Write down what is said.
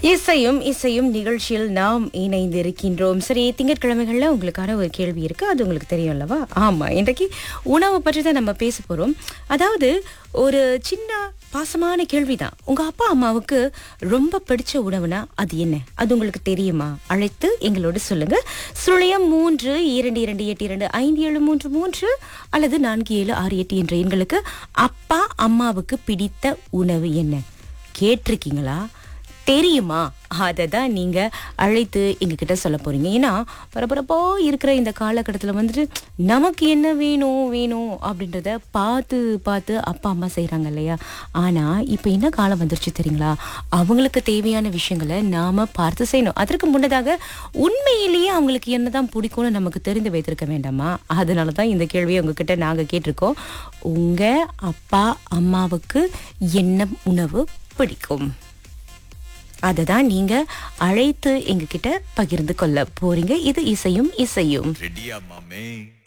இசையும் இசையும் நிகழ்ச்சியில் நாம் இணைந்திருக்கின்றோம் சரி திங்கட்கிழமைகள்ல உங்களுக்கான ஒரு கேள்வி இருக்கு அது உங்களுக்கு தெரியும் அல்லவா ஆமா இன்றைக்கு உணவு பற்றி தான் நம்ம பேச போறோம் அதாவது ஒரு சின்ன பாசமான கேள்விதான் உங்க அப்பா அம்மாவுக்கு ரொம்ப பிடிச்ச உணவுனா அது என்ன அது உங்களுக்கு தெரியுமா அழைத்து எங்களோடு சொல்லுங்க சுழியம் மூன்று இரண்டு இரண்டு எட்டு இரண்டு ஐந்து ஏழு மூன்று மூன்று அல்லது நான்கு ஏழு ஆறு எட்டு என்ற எண்களுக்கு அப்பா அம்மாவுக்கு பிடித்த உணவு என்ன கேட்டிருக்கீங்களா தெரியுமா அதை தான் நீங்க அழைத்து எங்ககிட்ட சொல்ல போறீங்க ஏன்னா பரபரப்போ இருக்கிற இந்த காலகட்டத்தில் வந்துட்டு நமக்கு என்ன வேணும் வேணும் அப்படின்றத பார்த்து பார்த்து அப்பா அம்மா செய்றாங்க இல்லையா ஆனா இப்போ என்ன காலம் வந்துருச்சு தெரியுங்களா அவங்களுக்கு தேவையான விஷயங்களை நாம பார்த்து செய்யணும் அதற்கு முன்னதாக உண்மையிலேயே அவங்களுக்கு என்னதான் பிடிக்கும்னு நமக்கு தெரிந்து வைத்திருக்க வேண்டாமா அதனால தான் இந்த கேள்வியை உங்ககிட்ட நாங்க கேட்டிருக்கோம் உங்க அப்பா அம்மாவுக்கு என்ன உணவு பிடிக்கும் அதை தான் நீங்க அழைத்து எங்ககிட்ட பகிர்ந்து கொள்ள போறீங்க இது இசையும் இசையும் ரெடியா மாமே